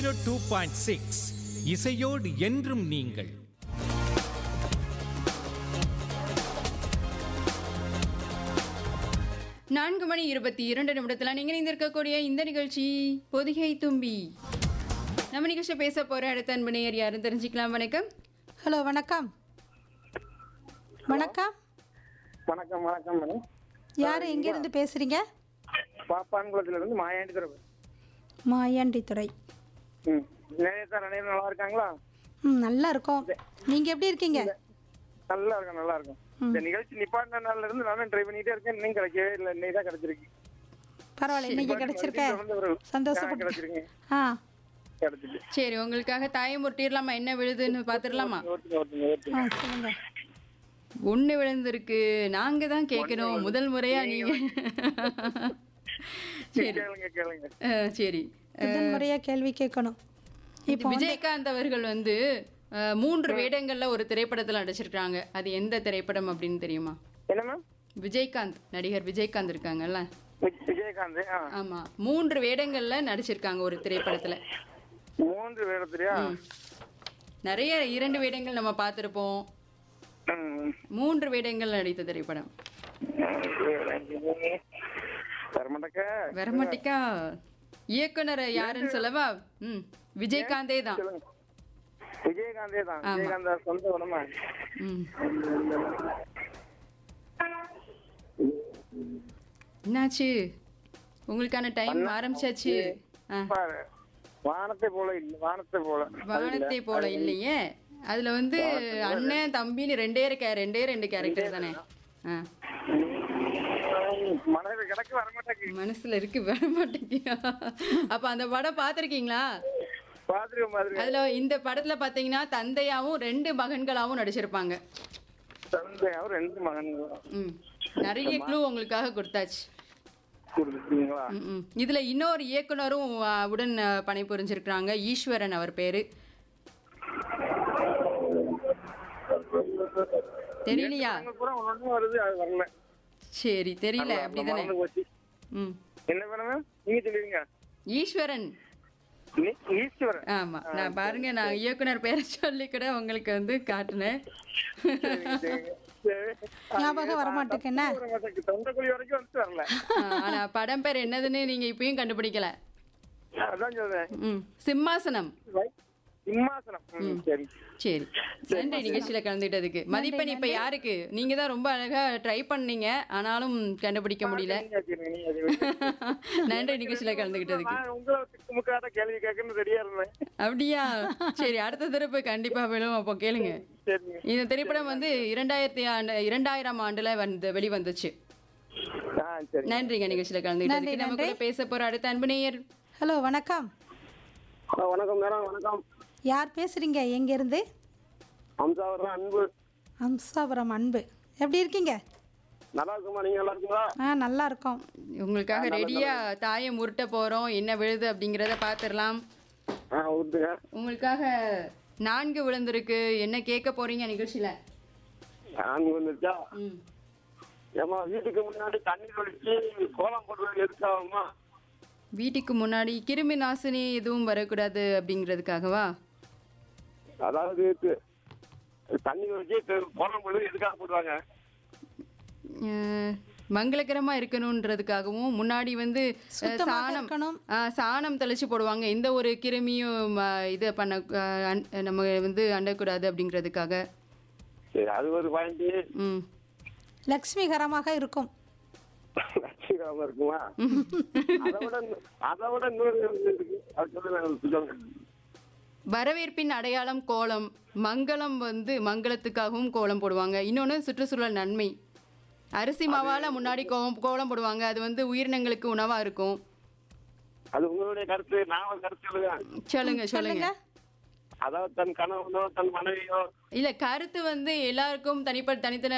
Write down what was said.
Two point six இசையோடு என்றும் நீங்கள் நான்கு மணி இருபத்தி இரண்டு நிமிடத்தில் நீங்கள் இணைந்திருக்கக்கூடிய இந்த நிகழ்ச்சி பொதிகை தும்பி நம்ம நிகழ்ச்சி பேச போற அடுத்த அன்பு நேயர் யாருன்னு தெரிஞ்சுக்கலாம் வணக்கம் ஹலோ வணக்கம் வணக்கம் வணக்கம் வணக்கம் மேடம் யார் எங்கேருந்து பேசுகிறீங்க பாப்பான்குளத்துல இருந்து மாயாண்டி தரவு மாயாண்டித்துறை ம் நிறைய சார் நிறைய நல்லா இருக்காங்களா ம் நல்லா இருக்கோம் நீங்கள் எப்படி இருக்கீங்க நல்லா இருக்கும் நல்லா இருக்கும் இந்த நிகழ்ச்சி நிப்பாட்டின நாள்ல இருந்து நானும் ட்ரை பண்ணிட்டே இருக்கேன் இன்னும் கிடைக்கவே இல்லை இன்னைக்கு தான் கிடைச்சிருக்கு பரவாயில்ல இன்னைக்கு கிடைச்சிருக்க தொடர்ந்து ஒரு- ஆ, சந்தோஷப்பட்டு கிடைச்சிருக்கீங்க ஆ கிடைச்சிட்டு சரி உங்களுக்காக தாயை முட்டிடலாமா என்ன விழுதுன்னு பார்த்துடலாமா ஓட்டுங்க ஓட்டுங்க ஓட்டுங்க ஆ சொல்லுங்க ஒன்று விழுந்திருக்கு நாங்க தான் கேட்கணும் முதல் முறையா நீங்க சரி கேளுங்க கேளுங்க அஹ், சரி முதல் முறையாக கேள்வி கேட்கணும் இப்போ விஜயகாந்த் அவர்கள் வந்து அஹ், மூன்று வேடங்கள்ல ஒரு திரைப்படத்துல நடிச்சிருக்காங்க அது எந்த திரைப்படம் அப்படின்னு தெரியுமா என்ன மேம் விஜயகாந்த் நடிகர் விஜயகாந்த் இருக்காங்கல்ல வி- விஜயகாந்த் ஆ ஆமா மூன்று வேடங்கள்ல நடிச்சிருக்காங்க ஒரு திரைப்படத்துல மூன்று வேடத்துலயா நிறைய இரண்டு வேடங்கள் நம்ம பார்த்திருப்போம் ம். மூன்று வேடங்கள் நடித்த திரைப்படம் தரமாட்டக்கா வரமாட்டிக்கா இயக்குனர் யாருன்னு சொல்லவா ம் விஜயகாந்தே தான் சொல்லுங்க விஜயகாந்தே தான் விஜயகாந்த் சொந்த உடம்பா ம் என்னாச்சு உங்களுக்கான டைம் ஆரம்பிச்சாச்சு ஆ பாரு. வானத்தை போல இல்ல வானத்தை போல வானத்தை போல இல்லையே அதுல வந்து அண்ணன் தம்பின்னு ரெண்டே இருக்க ரெண்டே ரெண்டு கேரக்டர் தானே ஆ மனைவி கிடக்கு வரமாட்டேங்குது மனசுல இருக்கு வர மாட்டேங்கியா அப்ப அந்த படம் பார்த்திருக்கீங்களா பாத்துருக்கோம் பாத்துருக்கோம் அதுல இந்த படத்துல பாத்தீங்கன்னா தந்தையாவும் ரெண்டு மகன்களாவும் நடிச்சிருப்பாங்க தந்தையாவும் ரெண்டு மகன்களும் ம் நிறைய க்ளூ உங்களுக்காக கொடுத்தாச்சு கொடுத்துருக்கீங்களா ம், ம். இதுல இன்னொரு இயக்குனரும் ஆ, உடன் ஆ, பணிபுரிஞ்சிருக்கிறாங்க ஈஸ்வரன் அவர் பேரு தெரியலையா அங்க கூட ஒண்ணு வருது அது வரல சரி தெரியல அப்படிதானே மறந்து போச்சு ம் என்ன பண்ணுங்க நீங்க சொல்லுவீங்க ஈஸ்வரன் நீ- ஈஸ்வரன் ஆமா நான் பாருங்க நான் இயக்குனர் பேரை சொல்லி கூட உங்களுக்கு வந்து காட்டினேன் சரிங்க, சரிங்க. சரி. ஞாபகம் வரமாட்டேக்கு என்ன வரமாட்டேங்குது. தொண்டைக்குழி வரைக்கும் வந்துட்டு வரல ஆ, ஆனா படம் பேர் என்னதுன்னு நீங்க இப்பயும் கண்டுபிடிக்கல அதான் சொல்றேன் ம் சிம்மாசனம் வை- சிம்மாசனம் ம், சரி சரி நன்றி நிகழ்ச்சியில கலந்துட்டதுக்கு மதிப்பெண் இப்ப யாருக்கு நீங்க தான் ரொம்ப அழகா ட்ரை பண்ணீங்க ஆனாலும் கண்டுபிடிக்க முடியல நீங்க வச்சிருங்க, நீங்க வச்சிருங்க. நன்றி நிகழ்ச்சியில கலந்துக்கிட்டதுக்கு நான் உங்களை திக்குமுக்காத கேள்வி கேட்கணும்னு ரெடியா இருந்தேன் அப்படியா சரி அடுத்த தடவை கண்டிப்பா விழும் அப்போ கேளுங்க சரிங்க இந்த திரைப்படம் வந்து இரண்டாயிரத்தி ஆண்டு இரண்டாயிரம் ஆண்டுல வந்து வெளிவந்துச்சு ஆ சரி நன்றிங்க நிகழ்ச்சியில கலந்துக்கிட்டதுக்கு நம்ம கூட பேச போற அடுத்த அன்பு நேயர் ஹலோ வணக்கம் ஆ, வணக்கம் மேடம் வணக்கம் யார் பேசுகிறீங்க எங்கேருந்து அம்சாவர் அன்பு அம்சாபுரம் அன்பு எப்படி இருக்கீங்க நல்லா இருக்குமா நீங்க நல்லா இருக்கீங்களா ஆ நல்லா இருக்கோம் உங்களுக்காக ரெடியா தாயை முருட்ட போறோம் என்ன விழுது அப்படிங்கறத பாத்துரலாம் ஆ ஊத்துங்க உங்களுக்காக நான்கு விழுந்திருக்கு என்ன கேட்க போறீங்க நிகழ்ச்சியில நான்கு வந்துருச்சா ம் ஏமா வீட்டுக்கு முன்னாடி தண்ணி தொளிச்சு கோலம் போடுறது எதுக்காகமா வீட்டுக்கு முன்னாடி கிருமி நாசினி எதுவும் வரக்கூடாது அப்படிங்கிறதுக்காகவா அதாவது து- தண்ணி தொளிச்சு கு- கோலம் போடுறது எதுக்காக போடுவாங்க அஹ், மங்களகரமா இருக்கணுன்றதுக்காகவும் முன்னாடி வந்து அஹ், சுத்தமாக சாணம் இருக்கணும். அஹ், சாணம் தெளிச்சு போடுவாங்க எந்த ஒரு கிருமியும் அஹ், இது பண்ண அஹ், அண்- நம்ம வந்து அண்டக்கூடாது அப்படிங்கிறதுக்காக சரி அது ஒரு பாயிண்ட் ம் லக்ஷ்மிகரமாக இருக்கும் லட்சிகரமா இருக்குமா அதை விட இன்னும்- அதை விட இன்னொரு இருக்கு அது சொல்லுங்க சொல்லுங்க வரவேற்பின் அடையாளம் கோலம் மங்களம் வந்து மங்களத்துக்காகவும் கோலம் போடுவாங்க இன்னொன்று சுற்றுச்சூழல் நன்மை அரிசி மாவால முன்னாடி கோலம் கோலம் போடுவாங்க அது வந்து உயிரினங்களுக்கு உணவா இருக்கும் அது உங்களுடைய கருத்து நான் ஒரு கருத்து சொல்லுவேன் சொல்லுங்க சொல்லுங்க சொல்லுங்க அதாவது தன் கணவனோ தன் மனைவியோ இல்ல கருத்து வந்து எல்லாருக்கும் தனிப்பட்ட தனித்தன